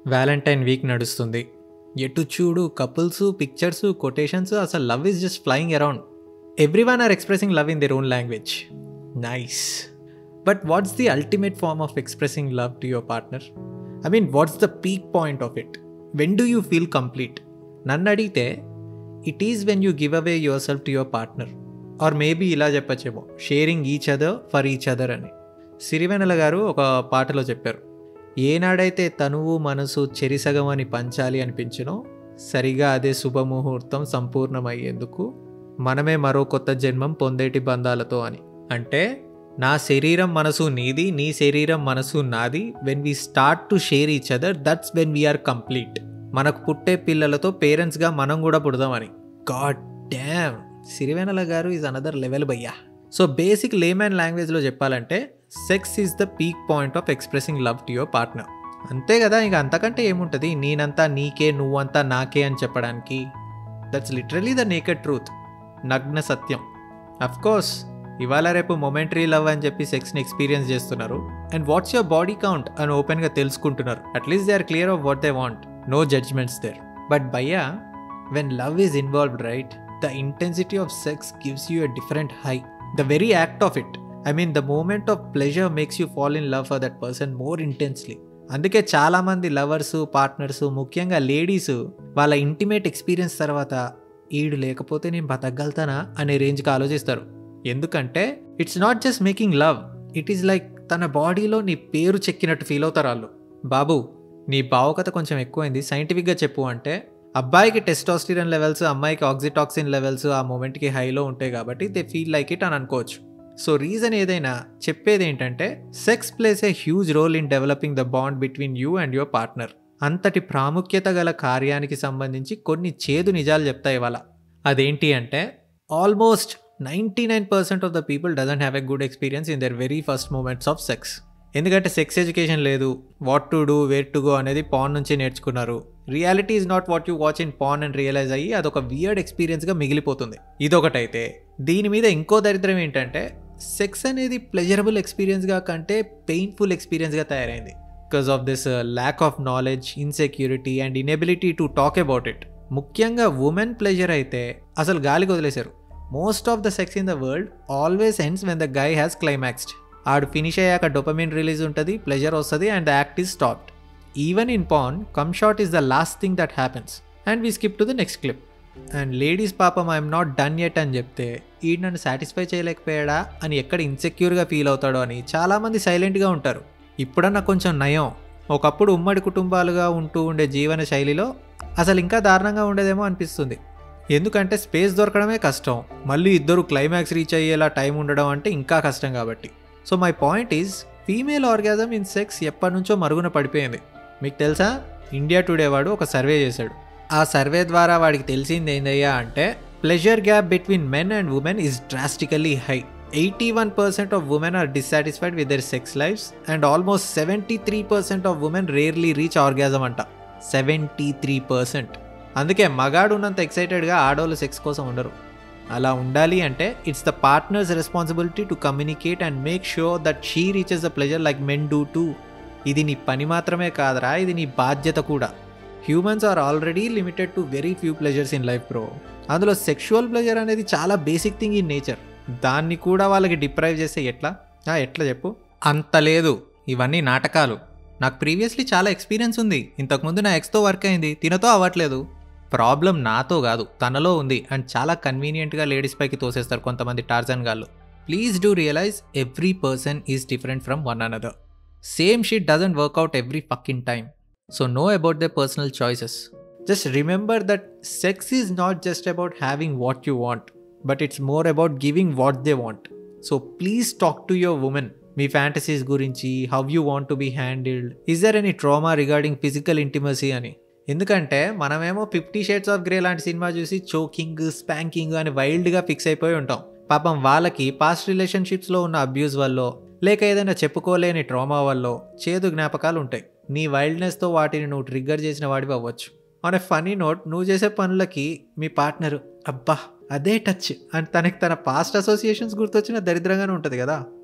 Valentine week నడుస్తుంది ఎటు చూడు కపుల్స్ పిక్చర్స్ కొటేషన్స్ అసలు love is just flying around everyone are expressing love in their own language nice but what's the ultimate form of expressing love to your partner I mean what's the peak point of it when do you feel complete నన్ను అడిగితే it is when you give away yourself to your partner or maybe ఇలా చెప్పచ్చేమో sharing each other for each other అని సిరివెనెల గారు ఒక పాటలో చెప్పారు ఏనాడైతే తనువు మనసు చెరిసగం అని పంచాలి అనిపించినో సరిగా అదే శుభముహూర్తం సంపూర్ణమయ్యేందుకు మనమే మరో కొత్త జన్మం పొందేటి బంధాలతో అని అంటే నా శరీరం మనసు నీది నీ శరీరం మనసు నాది when we start to share each other that's when we are complete మనకు పుట్టే పిల్లలతో పేరెంట్స్గా మనం కూడా పుడదామని God damn Sirivennela garu is another level భయ్యా సో బేసిక్ లేమ్యాన్ లాంగ్వేజ్లో చెప్పాలంటే sex is the peak point of expressing love to your partner అంతే కదా ఇక అంతకంటే ఏముంటుంది నేనంతా నీకే నువ్వంతా నాకే అని చెప్పడానికి that's literally the naked truth నగ్న సత్యం అఫ్ కోర్స్ ఇవాళ రేపు మొమెంటరీ లవ్ అని చెప్పి సెక్స్ని ఎక్స్పీరియన్స్ చేస్తున్నారు and what's your body count అని ఓపెన్గా తెలుసుకుంటున్నారు at least they are clear of what they want no judgements there but భయ్యా when love is involved right the intensity of sex gives you a different high the very act of it I mean the moment of pleasure makes you fall in love for that person more intensely అందుకే చాలామంది lovers partners ముఖ్యంగా ladies వాళ్ళ intimate experience తర్వాత ఈడు లేకపోతే నేను బతకగలుగుతానా అనే రేంజ్కి ఆలోచిస్తారు ఎందుకంటే it's not just making love it is like తన బాడీలో నీ పేరు చెక్కినట్టు ఫీల్ అవుతారు వాళ్ళు బాబు నీ భావుకత కొంచెం ఎక్కువైంది సైంటిఫిక్గా చెప్పు అంటే అబ్బాయికి టెస్టాస్టిరన్ లెవెల్స్ అమ్మాయికి ఆక్సిటాక్సిన్ లెవెల్స్ ఆ మూమెంట్కి హైలో ఉంటాయి కాబట్టి దే ఫీల్ లైక్ ఇట్ అని అనుకోవచ్చు సో రీజన్ ఏదైనా చెప్పేది ఏంటంటే sex plays a huge role in developing the bond between you and your partner అంతటి ప్రాముఖ్యత గల కార్యానికి సంబంధించి కొన్ని చేదు నిజాలు చెప్తాయి ఇవాళ అదేంటి అంటే almost ninety nine percent of the people doesn't have a good experience in their very first moments of sex ఎందుకంటే సెక్స్ ఎడ్యుకేషన్ లేదు what to do where to go అనేది పాన్ నుంచి నేర్చుకున్నారు reality is not what you watch in porn and realize అయ్యి అదొక weird ఎక్స్పీరియన్స్గా మిగిలిపోతుంది ఇదొకటైతే దీని మీద ఇంకో దరిద్రం ఏంటంటే సెక్స్ అనేది ప్లెజరబుల్ ఎక్స్పీరియన్స్గా కంటే పెయిన్ఫుల్ ఎక్స్పీరియన్స్గా తయారైంది because of this lack of knowledge insecurity and inability to talk about it ముఖ్యంగా ఉమెన్ ప్లెజర్ అయితే అసలు గాలికి వదిలేశారు most of the sex in the world always ends when the guy has climaxed ఆడు finish అయ్యాక dopamine release ఉంటుంది pleasure వస్తుంది and the act is stopped even in porn cum shot is the last thing that happens and we skip to the next clip and ladies పాపం I'm not done yet అని చెప్తే ఈ నన్ను satisfy చేయలేకపోయాడా అని ఎక్కడ ఇన్సెక్యూర్గా feel అవుతాడో అని చాలామంది సైలెంట్గా ఉంటారు ఇప్పుడన్నా కొంచెం నయం ఒకప్పుడు ఉమ్మడి కుటుంబాలుగా ఉంటూ ఉండే జీవన శైలిలో అసలు ఇంకా దారుణంగా ఉండేదేమో అనిపిస్తుంది ఎందుకంటే స్పేస్ దొరకడమే కష్టం మళ్ళీ ఇద్దరు క్లైమాక్స్ రీచ్ అయ్యేలా టైం ఉండడం అంటే ఇంకా కష్టం కాబట్టి so my point is female orgasm in sex ఎప్పటి నుంచో మరుగున పడిపోయింది మీకు తెలుసా ఇండియా టుడే వాడు ఒక సర్వే చేశాడు ఆ సర్వే ద్వారా వాడికి తెలిసింది ఏందయ్యా అంటే pleasure gap between men and women is drastically high eighty one percent of women are dissatisfied with their sex lives and almost seventy three percent of women rarely reach orgasm అంట seventy three percent అందుకే మగాడు ఉన్నంత ఎక్సైటెడ్గా ఆడవాళ్ళు sex కోసం ఉండరు అలా ఉండాలి అంటే it's the partner's responsibility to communicate and make sure that she reaches the pleasure like men do too ఇది నీ పని మాత్రమే కాదరా ఇది నీ బాధ్యత కూడా humans are already limited to very few pleasures in life bro అందులో సెక్షువల్ ప్లెజర్ అనేది చాలా బేసిక్ థింగ్ ఇన్ నేచర్ దాన్ని కూడా వాళ్ళకి డిప్రైవ్ చేస్తే ఎట్లా ఆ, ఎట్లా చెప్పు అంత లేదు ఇవన్నీ నాటకాలు నాకు ప్రీవియస్లీ చాలా ఎక్స్పీరియన్స్ ఉంది ఇంతకుముందు నా ఎక్స్తో వర్క్ అయింది తినతో అవ్వట్లేదు ప్రాబ్లం నాతో కాదు తనలో ఉంది అండ్ చాలా కన్వీనియంట్గా లేడీస్ పైకి తోసేస్తారు కొంతమంది టార్జన్ గాళ్ళు please do realize every person is different from one another same shit doesn't work out every fucking time so know about the personal choices just remember that sex is not just about having what you want but it's more about giving what they want so please talk to your women మీ fantasies గురించి how you want to be handled is there any trauma regarding physical intimacy అని ఎందుకంటే మనమేమో fifty shades of grey లాంటి cinema చూసి choking spanking అని వైల్డ్గా fix అయిపోయి ఉంటాం పాపం వాళ్ళకి పాస్ట్ రిలేషన్షిప్స్లో ఉన్న అబ్యూస్ వల్ల లేక ఏదైనా చెప్పుకోలేని ట్రామా వల్ల చేదు జ్ఞాపకాలు ఉంటాయి నీ వైల్డ్నెస్తో వాటిని నువ్వు ట్రిగ్గర్ చేసిన వాడివి అవ్వచ్చు ఆన్ ఎ ఫనీ నోట్ నువ్వు చేసే పనులకి మీ పార్ట్నర్ అబ్బా అదే టచ్ అని తనకి తన పాస్ట్ అసోసియేషన్స్ గుర్తొచ్చిన దరిద్రంగానే ఉంటుంది కదా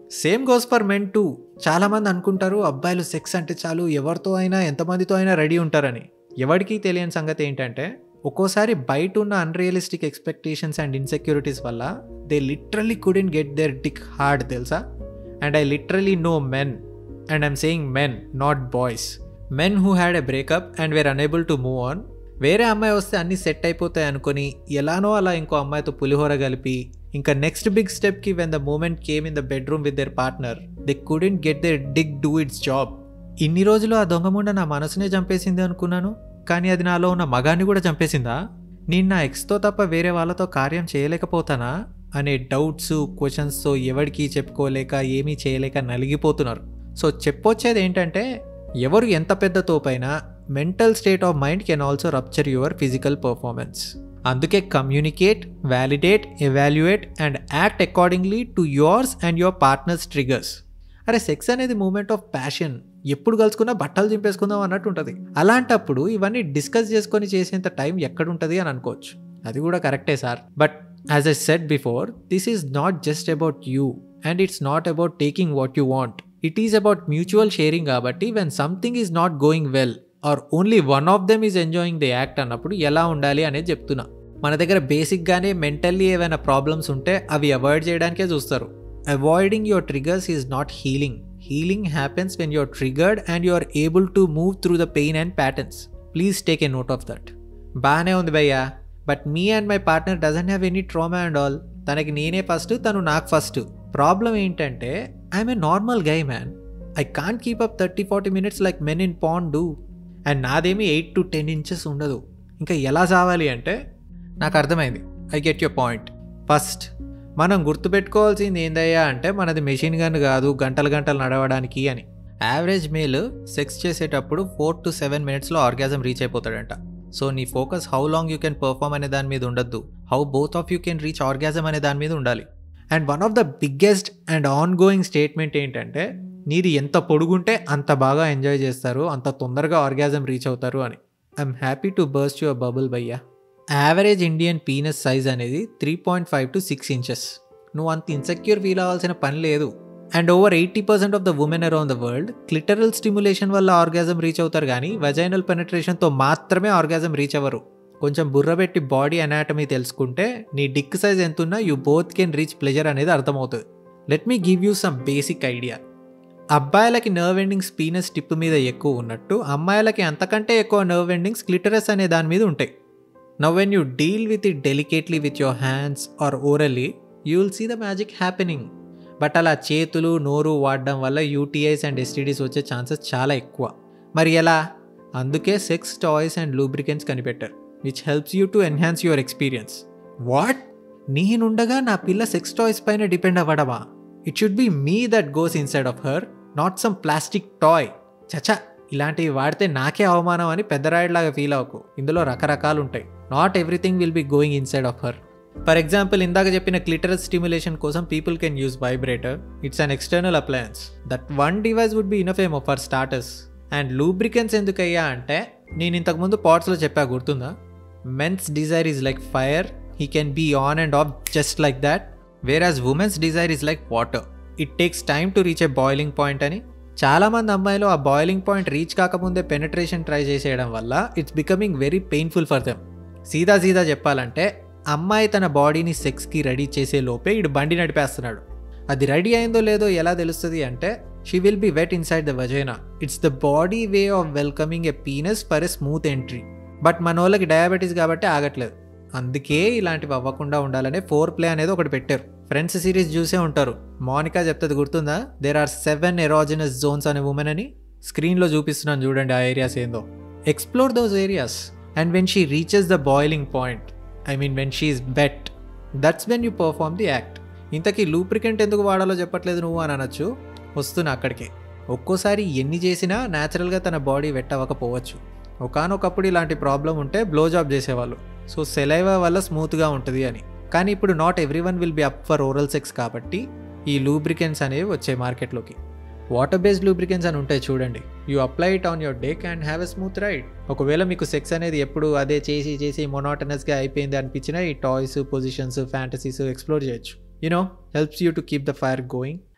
same goes for men too చాలామంది అనుకుంటారు అబ్బాయిలు సెక్స్ అంటే చాలు ఎవరితో అయినా ఎంతమందితో అయినా రెడీ ఉంటారని ఎవరికీ తెలియని సంగతి ఏంటంటే ఒక్కోసారి బయట ఉన్న అన్రియలిస్టిక్ ఎక్స్పెక్టేషన్స్ అండ్ ఇన్సెక్యూరిటీస్ వల్ల they literally couldn't get their dick hard తెలుసా and I literally know men and I'm saying men not boys men who had a breakup and were unable to move on వేరే అమ్మాయి వస్తే అన్నీ set అయిపోతాయి అనుకొని ఎలానో అలా ఇంకో అమ్మాయితో పులిహోర కలిపి ఇంకా నెక్స్ట్ బిగ్ స్టెప్కి when the moment came in the bedroom with their partner they couldn't get their dick do its job ఇన్ని రోజులు ఆ దొంగముండ నా మనసునే చంపేసింది అనుకున్నాను కానీ అది నాలో ఉన్న మగాన్ని కూడా చంపేసిందా నేను నా ఎక్స్తో తప్ప వేరే వాళ్ళతో కార్యం చేయలేకపోతానా అనే డౌట్స్ క్వశ్చన్స్తో ఎవరికి చెప్పుకోలేక ఏమీ చేయలేక నలిగిపోతున్నారు సో చెప్పొచ్చేది ఏంటంటే ఎవరు ఎంత పెద్ద తోపైనా mental state of mind can also rupture your physical performance అందుకే communicate validate evaluate and act accordingly to yours and your partner's triggers అరే సెక్స్ అనేది మూమెంట్ ఆఫ్ ప్యాషన్ ఎప్పుడు కలుసుకున్నా బట్టలు చింపేసుకుందాం అన్నట్టు ఉంటుంది అలాంటప్పుడు ఇవన్నీ డిస్కస్ చేసుకొని చేసేంత టైం ఎక్కడుంటుంది అని అనుకోవచ్చు అది కూడా కరెక్టే sir but as I said before this is not just about you and it's not about taking what you want it is about mutual sharing కాబట్టి when something is not going well or only one of them is enjoying the act అన్నప్పుడు ఎలా ఉండాలి అనేది చెప్తున్నా మన దగ్గర బేసిక్గానే mentally ఏవైనా problems ఉంటే అవి అవాయిడ్ చేయడానికే చూస్తారు avoiding your triggers is not healing healing happens when you're triggered and you are able to move through the pain and patterns please take a note of that బాగానే ఉంది భయ్యా but me and my partner doesn't have any trauma and all తనకి నేనే first తను నాకు first problem ఏంటంటే I'm a normal guy man I can't keep up thirty forty minutes like men in pan do and నాదేమి eight to ten inches ఉండదు ఇంకా ఎలా చావాలి అంటే నాకు అర్థమైంది I get your point first మనం గుర్తుపెట్టుకోవాల్సింది ఏందయ్యా అంటే మనది మెషిన్ గన్ కాదు గంటలు గంటలు నడవడానికి అని యావరేజ్ మేల్ సెక్స్ చేసేటప్పుడు ఫోర్ టు సెవెన్ మినిట్స్లో ఆర్గాజం రీచ్ అయిపోతాడంట సో నీ focus how long you can perform అనే దాని మీద ఉండొద్దు how both of you can reach orgasm అనే దాని మీద ఉండాలి and one of the biggest and ongoing statement ఏంటంటే నీది ఎంత పొడుగుంటే అంత బాగా ఎంజాయ్ చేస్తారు అంత తొందరగా ఆర్గాజం రీచ్ అవుతారు అని I'm happy to burst your bubble భయ్యా యావరేజ్ ఇండియన్ పీనస్ సైజ్ అనేది three point five to six inches నువ్వు అంత ఇన్సెక్యూర్ ఫీల్ అవ్వాల్సిన పని లేదు and over eighty percent of the women around the world clitoral stimulation వల్ల ఆర్గాజం రీచ్ అవుతారు కానీ వజైనల్ పెనట్రేషన్తో మాత్రమే ఆర్గాజం రీచ్ అవ్వరు కొంచెం బుర్ర పెట్టి బాడీ అనాటమీ తెలుసుకుంటే నీ డిక్ సైజ్ ఎంతున్నా you both can reach pleasure అనేది అర్థమవుతుంది let me give you some basic idea అబ్బాయిలకి నర్వ్ ఎండింగ్స్ పీనస్ టిప్ మీద ఎక్కువ ఉన్నట్టు అమ్మాయిలకి అంతకంటే ఎక్కువ నర్వ్ ఎండింగ్స్ క్లిటరస్ అనే దాని మీద ఉంటాయి now when you deal with it delicately with your hands or orally you will see the magic happening but అలా చేతులు నోరు వాడడం వల్ల యూటీఐస్ అండ్ ఎస్టీడీస్ వచ్చే ఛాన్సెస్ చాలా ఎక్కువ మరి ఎలా అందుకే సెక్స్ టాయ్స్ అండ్ లూబ్రికెంట్స్ కనిపెట్టారు which helps you to enhance your experience what నేనుండగా నా పిల్ల సెక్స్ టాయ్స్ పైన డిపెండ్ అవ్వడమా it should be me that goes inside of her not some plastic toy చచా ఇలాంటివి వాడితే నాకే అవమానం అని పెద్దరాయిడ్లాగా ఫీల్ అవ్వకు ఇందులో రకరకాలు ఉంటాయి not everything will be going inside of her for example ఇందాక చెప్పిన క్లిటరల్ స్టిమ్యులేషన్ కోసం people can use vibrator it's an external appliance that one device would be enough ఏమో ఫర్ స్టార్టర్స్ అండ్ లూబ్రికెన్స్ ఎందుకయ్యా అంటే నేను ఇంతకుముందు పాట్స్లో చెప్పా గుర్తుందా men's desire is like fire he can be on and off just like that whereas women's desire is like water it takes time to reach a boiling point అని చాలామంది అమ్మాయిలు ఆ బాయిలింగ్ పాయింట్ రీచ్ కాకముందే penetration try చేసేయడం వల్ల it's becoming very painful for them సీదా సీదా చెప్పాలంటే అమ్మాయి తన బాడీని సెక్స్కి రెడీ చేసే లోపే ఇడు బండి నడిపేస్తున్నాడు అది రెడీ అయిందో లేదో ఎలా తెలుస్తుంది అంటే she will be wet inside the vagina it's the body way of welcoming a penis for a smooth entry but మన వాళ్ళకి డయాబెటీస్ కాబట్టి ఆగట్లేదు అందుకే ఇలాంటివి అవ్వకుండా ఉండాలనే ఫోర్ ప్లే అనేది ఒకటి పెట్టారు ఫ్రెండ్స్ సిరీస్ చూసే ఉంటారు మోనికా చెప్తుంది గుర్తుందా there are seven erogenous zones అనే ఉమెన్ అని స్క్రీన్లో చూపిస్తున్నాను చూడండి ఆ ఏరియాస్ ఏందో explore those areas and when she reaches the boiling point I mean when she is wet that's when you perform the act ఇంతకీ లూప్రికెంట్ ఎందుకు వాడాలో చెప్పట్లేదు నువ్వు అని అనొచ్చు వస్తున్నా అక్కడికి ఒక్కోసారి ఎన్ని చేసినా న్యాచురల్గా తన బాడీ వెట్ అవ్వకపోవచ్చు ఒకనొకప్పుడు ఇలాంటి ప్రాబ్లం ఉంటే బ్లో జాబ్ చేసేవాళ్ళు సో సెలైవా వల్ల స్మూత్గా ఉంటుంది అని కానీ ఇప్పుడు not everyone will be up for oral sex కాబట్టి ఈ లూబ్రికెన్స్ అనేవి వచ్చాయి మార్కెట్లోకి వాటర్ బేస్డ్ లూబ్రికెన్స్ అని ఉంటాయి చూడండి you apply it on your dick and have a smooth ride ఒకవేళ మీకు సెక్స్ అనేది ఎప్పుడు అదే చేసి చేసి మొనాటనస్గా అయిపోయింది అనిపించినా ఈ టాయ్స్ పొజిషన్స్ ఫ్యాంటసీస్ ఎక్స్ప్లోర్ చేయొచ్చు you know helps you to keep the fire going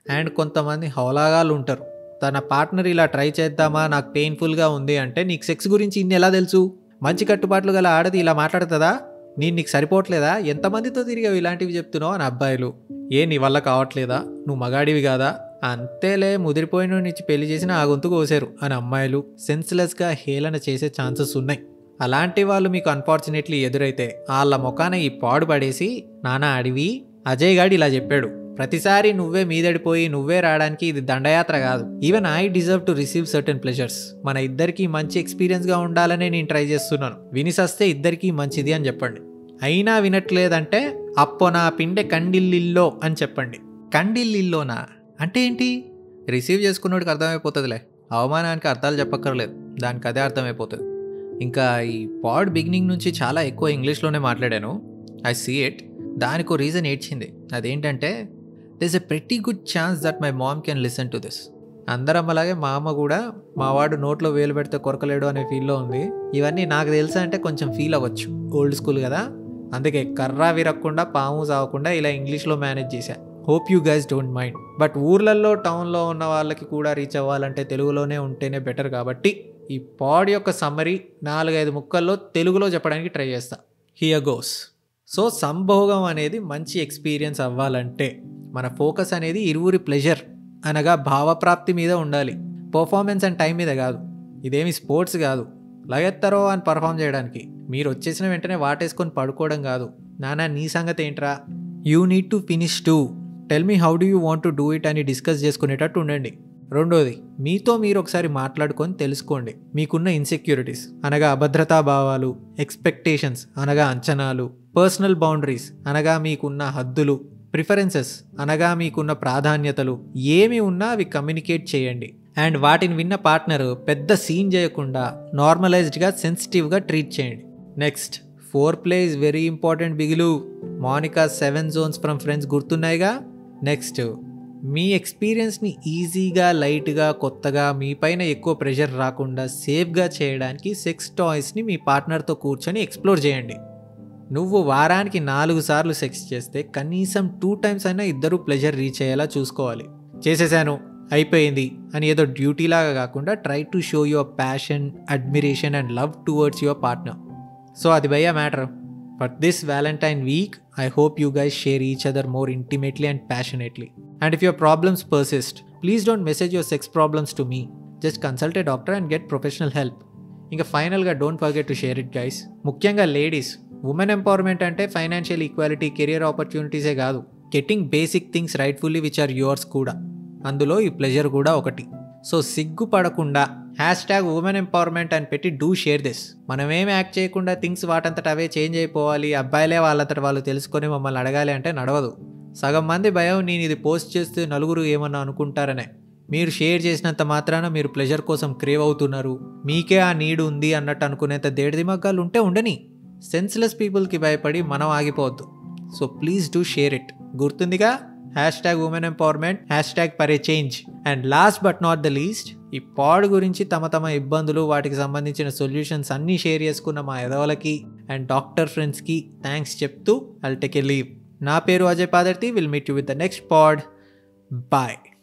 and కొంతమంది హౌలాగాలు ఉంటారు తన పార్ట్నర్ ఇలా ట్రై చేద్దామా నాకు పెయిన్ఫుల్గా ఉంది అంటే నీకు సెక్స్ గురించి ఇన్ని ఎలా తెలుసు మంచి కట్టుబాట్లు గల ఆడది ఇలా మాట్లాడుతుందా నేను నీకు సరిపోవట్లేదా ఎంతమందితో తిరిగావు ఇలాంటివి చెప్తున్నావు అని అబ్బాయిలు ఏ నీ వల్ల కావట్లేదా నువ్వు మగాడివి కాదా అంతేలే ముదిరిపోయిన నుంచి పెళ్లి చేసిన ఆ గొంతు కోసారు అని అమ్మాయిలు సెన్స్లెస్గా హేళన చేసే ఛాన్సెస్ ఉన్నాయి అలాంటి వాళ్ళు మీకు అన్ఫార్చునేట్లీ ఎదురైతే వాళ్ళ ముఖాన ఈ పాడు పడేసి నానా అడివి అజయ్ గాడు ఇలా చెప్పాడు ప్రతిసారి నువ్వే మీదడిపోయి నువ్వే రావడానికి ఇది దండయాత్ర కాదు even I deserve to receive certain pleasures మన ఇద్దరికి మంచి ఎక్స్పీరియన్స్గా ఉండాలనే నేను ట్రై చేస్తున్నాను వినిసస్తే ఇద్దరికి మంచిది అని చెప్పండి అయినా వినట్లేదంటే అప్పో నా పిండె కండిల్లిల్లో అని చెప్పండి కండిల్లిల్లోనా అంటే ఏంటి రిసీవ్ చేసుకున్నోడికి అర్థమైపోతుందిలే అవమానానికి అర్థాలు చెప్పక్కర్లేదు దానికి అదే అర్థమైపోతుంది ఇంకా ఈ పాడ్ బిగినింగ్ నుంచి చాలా ఎక్కువ ఇంగ్లీష్లోనే మాట్లాడాను ఐ సీ ఇట్ దానికి రీజన్ ఏడ్చింది అదేంటంటే this a pretty good chance that my mom can listen to this అందరం అలాగే మా అమ్మ కూడా మా వాడు నోట్లో వేలు పెడితే కొరకలేడు అనే ఫీల్లో ఉంది ఇవన్నీ నాకు తెలుసా అంటే కొంచెం ఫీల్ అవ్వచ్చు ఓల్డ్ స్కూల్ కదా అందుకే కర్రా విరక్కుండా పాము సావకుండా ఇలా ఇంగ్లీష్లో మేనేజ్ చేశా hope you guys don't mind but ఊర్లలో టౌన్లో ఉన్న వాళ్ళకి కూడా రీచ్ అవ్వాలంటే తెలుగులోనే ఉంటేనే బెటర్ కాబట్టి ఈ పాడ్ యొక్క సమ్మరీ నాలుగైదు ముక్కల్లో తెలుగులో చెప్పడానికి ట్రై చేస్తా హియర్ గోస్ సో సంభోగం అనేది మంచి ఎక్స్పీరియన్స్ అవ్వాలంటే మన ఫోకస్ అనేది ఇరువురి ప్లెజర్ అనగా భావప్రాప్తి మీద ఉండాలి పర్ఫార్మెన్స్ అండ్ టైం మీద కాదు ఇదేమి స్పోర్ట్స్ కాదు లగెత్తరో అని పర్ఫామ్ చేయడానికి మీరు వచ్చేసిన వెంటనే వాటేసుకొని పడుకోవడం కాదు నానా నీ సంగతి ఏంట్రా you need to finish too tell me how do you want to do it అని డిస్కస్ చేసుకునేటట్టు ఉండండి రెండోది మీతో మీరు ఒకసారి మాట్లాడుకొని తెలుసుకోండి మీకున్న ఇన్సెక్యూరిటీస్ అనగా అభద్రతా భావాలు ఎక్స్పెక్టేషన్స్ అనగా అంచనాలు పర్సనల్ బౌండరీస్ అనగా మీకున్న హద్దులు ప్రిఫరెన్సెస్ అనగా మీకున్న ప్రాధాన్యతలు ఏమి ఉన్నా అవి కమ్యూనికేట్ చేయండి అండ్ వాటిని విన్న పార్ట్నర్ పెద్ద సీన్ చేయకుండా నార్మలైజ్డ్గా సెన్సిటివ్గా ట్రీట్ చేయండి next foreplay is very important బిగులు Monica seven zones from Friends గుర్తున్నాయిగా నెక్స్ట్ మీ ఎక్స్పీరియన్స్ని ఈజీగా లైట్గా కొత్తగా మీ పైన ఎక్కువ ప్రెషర్ రాకుండా సేఫ్గా చేయడానికి సెక్స్ టాయ్స్ని మీ పార్ట్నర్తో కూర్చొని ఎక్స్ప్లోర్ చేయండి నువ్వు వారానికి నాలుగు సార్లు సెక్స్ చేస్తే కనీసం టూ టైమ్స్ అయినా ఇద్దరు ప్లెజర్ రీచ్ అయ్యేలా చూసుకోవాలి చేసేసాను అయిపోయింది అని ఏదో డ్యూటీలాగా కాకుండా try to show your passion admiration and love towards your partner so అది భయ్యా matter but this Valentine week I hope you guys share each other more intimately and passionately and if your problems persist please don't message your sex problems to me just consult a doctor and get professional help ఇంకా ఫైనల్గా don't forget to share it guys ముఖ్యంగా ladies women empowerment అంటే financial equality career ఆపర్చునిటీసే కాదు getting basic things rightfully which are yours కూడా అందులో ఈ pleasure కూడా ఒకటి సో సిగ్గుపడకుండా హ్యాష్ ట్యాగ్ ఉమెన్ ఎంపవర్మెంట్ అని పెట్టి డూ షేర్ దిస్ మనమేం యాక్ట్ చేయకుండా థింగ్స్ వాటంతట అవే చేంజ్ అయిపోవాలి అబ్బాయిలే వాళ్ళంతట వాళ్ళు తెలుసుకొని మమ్మల్ని అడగాలి అంటే నడవదు సగం మంది భయం నేను ఇది పోస్ట్ చేస్తే నలుగురు ఏమన్నా అనుకుంటారనే మీరు షేర్ చేసినంత మాత్రాన మీరు ప్లెజర్ కోసం క్రేవ్ అవుతున్నారు మీకే ఆ నీడ్ ఉంది అన్నట్టు అనుకునేంత దేడిదిమగ్గాలు ఉంటే ఉండని సెన్స్లెస్ పీపుల్కి భయపడి మనం ఆగిపోవద్దు so please do share it గుర్తుందిగా hashtag women empowerment hashtag పరే change and last but not the least ఈ పాడ్ గురించి తమ తమ ఇబ్బందులు వాటికి సంబంధించిన సొల్యూషన్స్ అన్నీ షేర్ చేసుకున్న మా ఎదవలకి అండ్ డాక్టర్ ఫ్రెండ్స్కి థ్యాంక్స్ చెప్తూ అల్ టేక్ ఏ లీవ్ నా పేరు Ajay Padarthi will meet you with the next pod bye